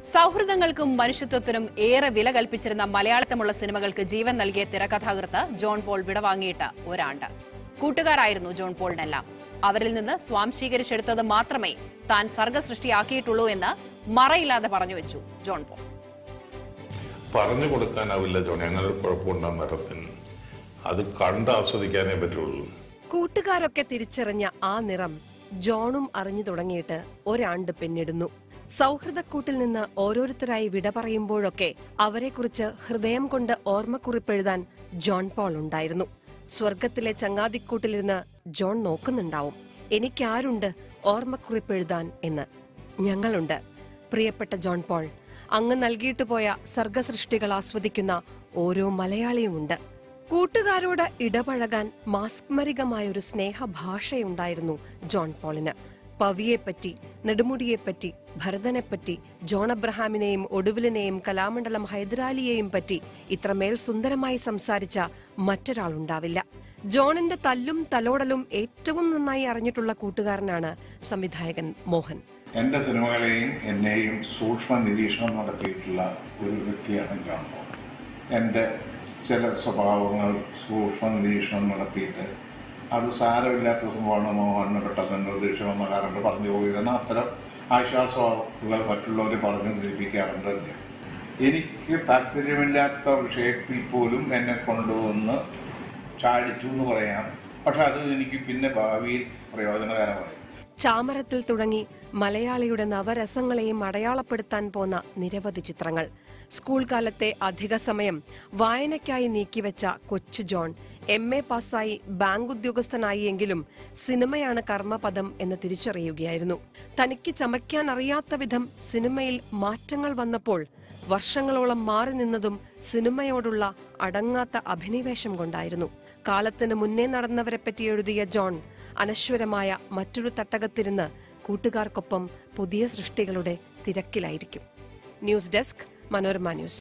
സൗഹൃദങ്ങൾക്കും മനുഷ്യത്വത്തിനും ഏറെ വില കൽപ്പിച്ചിരുന്ന മലയാളത്തിലുള്ള സിനിമകൾക്ക് ജീവൻ നൽകിയ തിരക്കഥാകൃത്ത് ജോൺ പോൾ വിടവാങ്ങിയിട്ട് ഒരാണ്ട് കൂട്ടുകാരായിരുന്നു ജോൺ പോളിനെല്ലാം അവരിൽ നിന്ന് സ്വാംശീകരിച്ചെടുത്തത് മാത്രമേ താൻ സർഗസൃഷ്ടിയാക്കിയിട്ടുള്ളൂ എന്ന് മറയില്ലാതെ പറഞ്ഞു വെച്ചു ജോൺ പോൾ പറഞ്ഞു കൊടുക്കാനാവില്ല ജോണി അങ്ങനെ ഒരു കുഴപ്പമുണ്ടാകും നിറത്തിന് അത് കണ്ട് ആസ്വദിക്കാനേ പറ്റുള്ളൂ കൂട്ടുകാരൊക്കെ തിരിച്ചറിഞ്ഞ ആ നിറം ജോണും അറിഞ്ഞു തുടങ്ങിയിട്ട് ഒരാണ്ട് പിന്നിടുന്നു സൗഹൃദക്കൂട്ടിൽ നിന്ന് ഓരോരുത്തരായി വിട പറയുമ്പോഴൊക്കെ അവരെക്കുറിച്ച് ഹൃദയം കൊണ്ട് ഓർമ്മക്കുറിപ്പെഴുതാൻ ജോൺ പോൾ ഉണ്ടായിരുന്നു സ്വർഗത്തിലെ ചങ്ങാതിക്കൂട്ടിലിരുന്ന് ജോൺ നോക്കുന്നുണ്ടാവും എനിക്കാരുണ്ട് ഓർമ്മക്കുറിപ്പെഴുതാൻ എന്ന് ഞങ്ങളുണ്ട് പ്രിയപ്പെട്ട ജോൺ പോൾ അങ്ങ് നൽകിയിട്ട് പോയ സർഗസൃഷ്ടികൾ ആസ്വദിക്കുന്ന ഓരോ മലയാളിയുമുണ്ട് കൂട്ടുകാരോട് ഇടപഴകാൻ മാസ്മരികമായൊരു സ്നേഹഭാഷയുണ്ടായിരുന്നു ജോൺ പോളിന് പവിയെപ്പറ്റി നെടുമുടിയെപ്പറ്റി ഭരതനെപ്പറ്റി ജോൺ അബ്രഹാമിനെയും ഒടുവിലിനെയും കലാമണ്ഡലം ഹൈദരാലിയെയും പറ്റി ഇത്രമേൽ സുന്ദരമായി സംസാരിച്ച മറ്റൊരാളുണ്ടാവില്ല ജോണിന്റെ തല്ലും തലോടലും ഏറ്റവും നന്നായി അറിഞ്ഞിട്ടുള്ള കൂട്ടുകാരനാണ് സംവിധായകൻ മോഹൻ എൻ്റെ സിനിമകളെയും എന്നെയും സൂക്ഷ്മ നിരീക്ഷണം നടത്തിയിട്ടുള്ള ഒരു വ്യക്തിയാണ് ജോൺ പോൾ എൻ്റെ ചില സ്വഭാവങ്ങൾ സൂക്ഷ്മ നിരീക്ഷണം നടത്തിയിട്ട് അത് സാരമില്ലാത്ത സംഭവമാണ് മോഹന് പെട്ടെന്ന് നിർദ്ദേശം വരാറുണ്ട് പറഞ്ഞു പോയതെന്ന് അത്തരം ആശ്വാസവാക്കുകൾ മറ്റുള്ളവർ പറഞ്ഞു ധരിപ്പിക്കാറുണ്ട് അദ്ദേഹം എനിക്ക് താല്പര്യമില്ലാത്ത വിഷയത്തിൽ പോലും എന്നെ കൊണ്ടുവന്ന് ചാടിച്ചു എന്ന് പറയാം പക്ഷെ അത് എനിക്ക് പിന്നെ ഭാവിയിൽ പ്രയോജനകരമായി ചാമരത്തിൽ തുടങ്ങി മലയാളിയുടെ നവരസങ്ങളെയും അടയാളപ്പെടുത്താൻ പോന്ന നിരവധി ചിത്രങ്ങൾ സ്കൂൾ കാലത്തെ അധിക സമയം വായനയ്ക്കായി നീക്കിവെച്ച കൊച്ചു ജോൺ എം എ പാസ്സായി ബാങ്ക് ഉദ്യോഗസ്ഥനായി എങ്കിലും സിനിമയാണ് കർമ്മപദം എന്ന് തിരിച്ചറിയുകയായിരുന്നു തനിക്ക് ചമയ്ക്കാൻ അറിയാത്ത വിധം സിനിമയിൽ മാറ്റങ്ങൾ വന്നപ്പോൾ വർഷങ്ങളോളം മാറി നിന്നതും സിനിമയോടുള്ള അടങ്ങാത്ത അഭിനിവേശം കൊണ്ടായിരുന്നു കാലത്തിന് മുന്നേ നടന്നവരെ പറ്റി എഴുതിയ ജോൺ അനശ്വരമായ മറ്റൊരു തട്ടകത്തിരുന്ന് കൂട്ടുകാർക്കൊപ്പം പുതിയ സൃഷ്ടികളുടെ തിരക്കിലായിരിക്കും ന്യൂസ് ഡെസ്ക് മനോരമ ന്യൂസ്